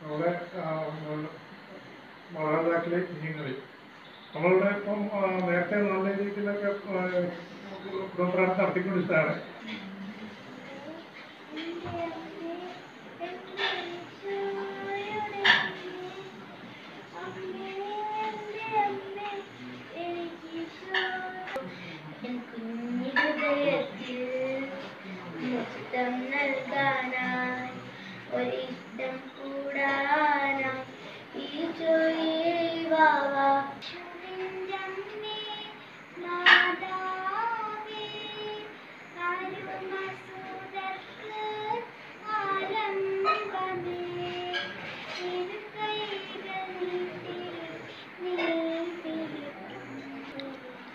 നമ്മുടെ മാതാപിതാക്കളെ കുഞ്ഞുങ്ങളെ നമ്മളിവിടെ ഇപ്പം ആ, നേരത്തെ നല്ല രീതിയിലൊക്കെ പ്രോഗ്രാം നടത്തിക്കൊണ്ടിരുന്നതാണ് മുത്തം നൽകാനായി ഒരിഷ്ടം കൂടാനായി ഈശോയേ വാവാ ചുരിഞ്ചമ്മേ മാതാവേ അരുമസുതർക്ക് ആലംബമേ ഇരു കൈകൾ നീട്ടി നീ പിടിക്കുന്നു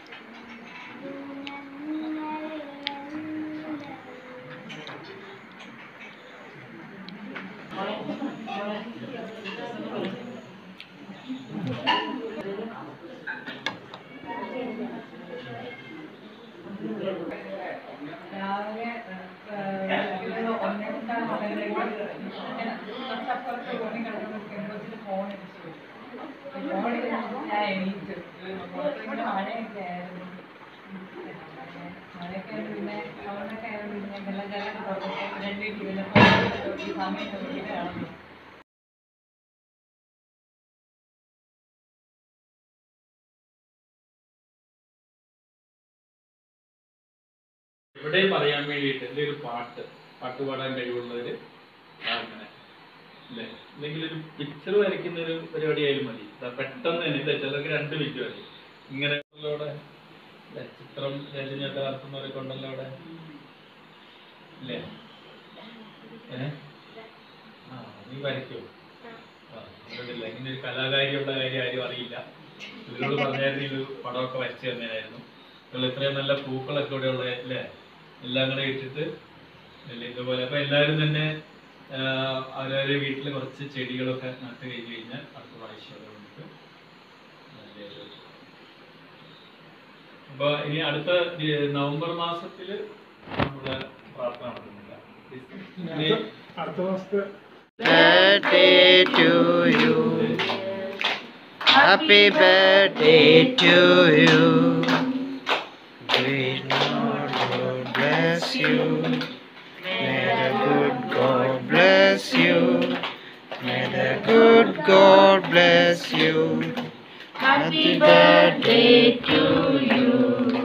രാവിലെ ഒരു ഒന്നേ മുക്കാൽ മണിയിലേക്ക് ഇങ്ങനെ തൊട്ടപ്പുറത്ത് ഫോണിൽ കിടക്കുന്ന ഫോൺ ഫോണിൽ ഞാൻ എണീറ്റു പുറത്ത് ഇങ്ങനെ മഴയൊക്കെ ആയിരുന്നു മഴയൊക്കെ ആയിരുന്നു പിന്നെ ടൗണൊക്കെ ആയിരുന്നു പിന്നെ വെള്ളം ജലം തുറന്നിട്ട് രണ്ട് പിന്നെ ഈ സമയം നോക്കിയിട്ട് കാണുന്നു ഇവിടെ പറയാൻ വേണ്ടിയിട്ട് എന്തെങ്കിലും ഒരു പാട്ട് പാട്ട് പാടാൻ കഴിവുള്ളവര് അങ്ങനെ അല്ലേ എന്തെങ്കിലും ഒരു പിക്ചർ വരയ്ക്കുന്ന ഒരു പരിപാടി ആയാലും മതി ദാ പെട്ടെന്ന് തന്നെ ഇല്ല ചിലർക്ക് രണ്ട് മിനിറ്റ് മതി ഇങ്ങനെ ഉള്ളവിടെ ഇല്ലേ, ചിത്രം രചനയൊക്കെ നടത്തുന്നവരൊക്കെ ഉണ്ടല്ലോ അവിടെ ഇല്ലേ ഏ ആ നീ വരയ്ക്കോ ആ അതുകൊണ്ടില്ല ഇങ്ങനെ ഒരു കലാകാരിയുള്ള കാര്യം ആരും അറിയില്ല ഇവരോട് പറഞ്ഞായിരുന്നു ഇത് പടമൊക്കെ വരച്ചു തന്നെയായിരുന്നു നിങ്ങൾ ഇത്രയും നല്ല പൂക്കളൊക്കെ ഇവിടെ ഉള്ള അല്ലേ എല്ലാം കൂടെ ഇട്ടിട്ട് അല്ലേ ഇതുപോലെ അപ്പൊ എല്ലാവരും തന്നെ ആഹ് അവരവരെ വീട്ടിൽ കുറച്ച് ചെടികളൊക്കെ നട്ട് കഴിഞ്ഞ് കഴിഞ്ഞാൽ അടുത്ത പ്രാവശ്യം അത് നമുക്ക് നല്ലൊരു അപ്പൊ ഇനി അടുത്ത ഡി- നവംബർ മാസത്തില് നമ്മുടെ പ്രാർത്ഥന നടത്തുന്നില്ല ഇനി അടുത്ത മാസത്തെ birthday to you. Happy birthday to you. Great Lord, Lord bless you. May the good God bless you. May the good God bless you. Happy birthday to you.